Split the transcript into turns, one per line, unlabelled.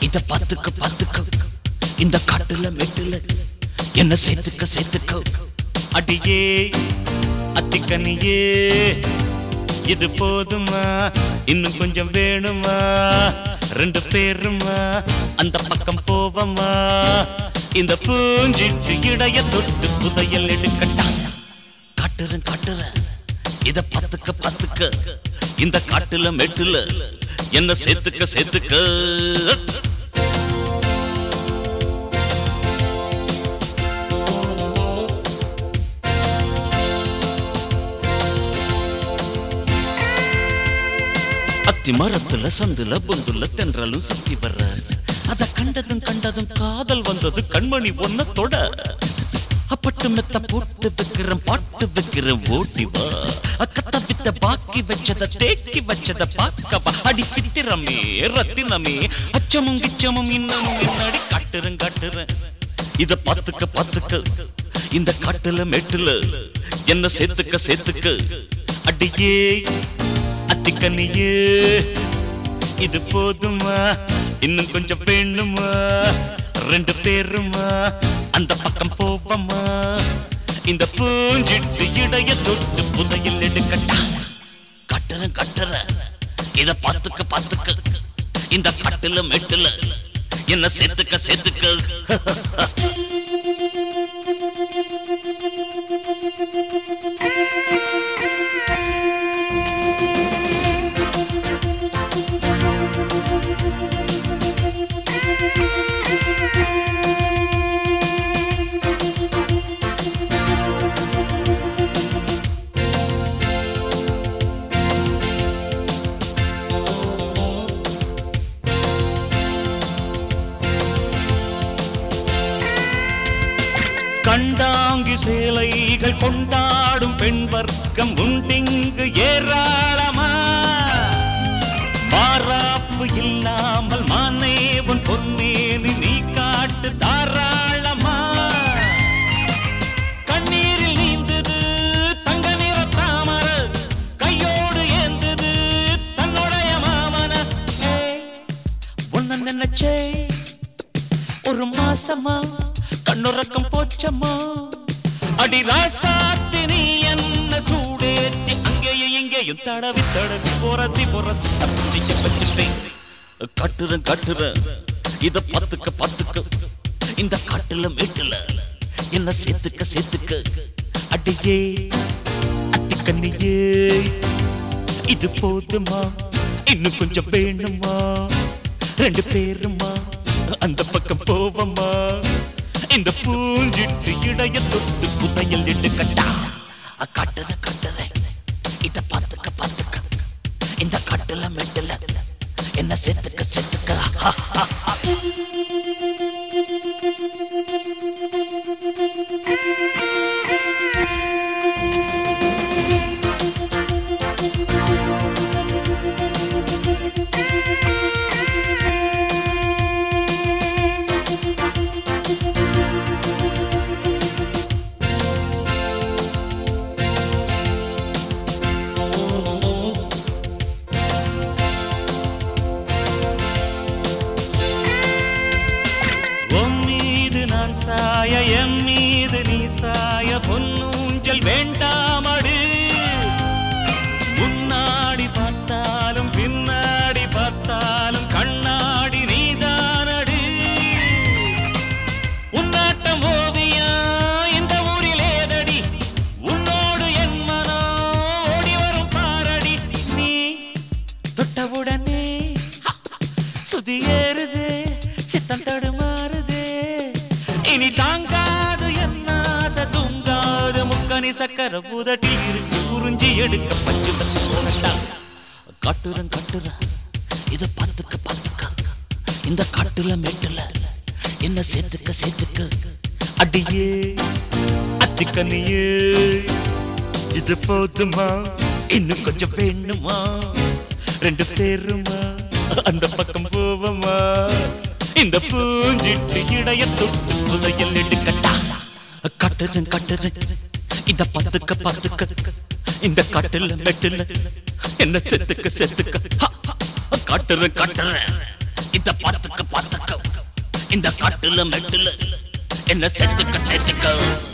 இத பத்துக்கு பத்துக்கு இந்த காட்டுல மெட்டுல என்ன சேர்த்துக்க சேர்த்துக்க அடியே அத்திக்கனியே இது போதுமா இன்னும் கொஞ்சம் வேணுமா ரெண்டு பேருமா அந்த பக்கம் போவமா இந்த பூஞ்சிட்டு இடைய தொட்டு புதையல் எடுக்கட்டா காட்டுறேன் காட்டுறேன் இத பத்துக்க பத்துக்க இந்த காட்டுல மெட்டுல என்ன சேர்த்துக்க சேர்த்துக்க அத்தி மரத்துல சந்துல பொந்துல தென்றலும் சுத்தி வர்ற அத கண்டதும் கண்டதும் காதல் வந்தது கண்மணி ஒன்ன தொட அப்பட்டு மெத்த போட்டு வைக்கிறேன் பாட்டு வைக்கிறேன் ஓட்டி வா அக்கத்த வித்த பாக்கி வச்சத தேக்கி வச்சத பாக்கவா அடி சித்திரமே ரத்தினமே அச்சமும் கிச்சமும் இன்னமும் என்னடி காட்டுறேன் காட்டுறேன் இத பாத்துக்க பாத்துக்க இந்த காட்டுல மெட்டுல என்ன சேர்த்துக்க சேர்த்துக்க அடியே அத்திக்கனியே இது போதுமா இன்னும் கொஞ்சம் வேணுமா ரெண்டு பேருமா அந்த பக்கம் போவமா இந்த பூஞ்சிட்டு இடைய தொட்டு புதையில் எடுக்கட்டா கட்டுறேன் கட்டுறேன் இத பார்த்துக்க பார்த்துக்க இந்த கட்டுல மெட்டுல என்ன சேர்த்துக்க சேர்த்துக்க கண்டாங்கி சேலைகள் கொண்டாடும் பெண் வர்க்கம் உண்டிங்கு ஏராளமா பாராப்பு இல்லாமல் மானே உன் பொன்னேனி நீ காட்டு தாராளமா கண்ணீரில் நீந்தது தங்க நிற தாமர கையோடு ஏந்தது தன்னுடைய மாமன ஒன்ன நினைச்சே ஒரு மாசமா கண்ணுறக்கம் போச்சம்மா அடி ராசாத்தி நீ என்ன சூடேத்தி அங்கேயும் இங்கேயும் தடவி தடவி பொரசி பொரசி தப்பிச்சிக்க வச்சுட்டேன் கட்டுறேன் கட்டுறேன் இத பத்துக்க பத்துக்க இந்த காட்டுல மேட்டுல என்ன சேர்த்துக்க சேர்த்துக்க அடியே அத்திக்கண்ணியே இது போதுமா இன்னும் கொஞ்சம் வேணுமா ரெண்டு பேருமா அந்த பக்கம் போவமா இந்த பூஞ்சிட்டு இடைய தொட்டு புதையல் எடுக்கட்டா கட்டுற கட்டுற இத பார்த்துக்க பார்த்துக்க இந்த கட்டுல மெட்டுல என்ன சேர்த்துக்க சேர்த்துக்க ஹா, ஹா, ஹா. உன் மீது நான் சாய என் மீது நீ சாய பொன்னூஞ்சல் வேண்டாமடு முன்னாடி பார்த்தாலும் பின்னாடி பார்த்தாலும் கண்ணாடி நீதானடு உன்னாட்டம் ஓவியா இந்த ஊரில் ஏதடி உன்னோடு என் மனம் ஓடி வரும் பாரடி நீ தொட்டவுடனே சுதி ஏறுதே சித்தம் தடுமாறுதே இனி தாங்காது என்ன ஆசை தூங்காது முக்கனி சக்கர புதட்டில் இருக்கு குறிஞ்சி எடுக்க பஞ்சு பத்து போனட்டா காட்டுறேன் காட்டுறேன் இது பத்துக்க பத்துக்க இந்த காட்டுல மேட்டுல என்ன சேர்த்துக்க சேர்த்துக்க அடியே அத்திக்கனியே இது போதுமா இன்னும் கொஞ்சம் வேணுமா ரெண்டு பேருமா அந்த பக்கம் போவமா இந்த பூஞ்சிட்டு இடைய தொட்டு புதையல் எடுக்கட்டா கட்டுறேன் கட்டுறேன் இத பத்துக்க பத்துக்க இந்த காட்டுல மெட்டுல என்ன செத்துக்க செத்துக்க காட்டுறேன் காட்டுறேன் இந்த பாத்துக்க பாத்துக்க இந்த காட்டுல மெட்டுல என்ன சேர்த்துக்க சேர்த்துக்க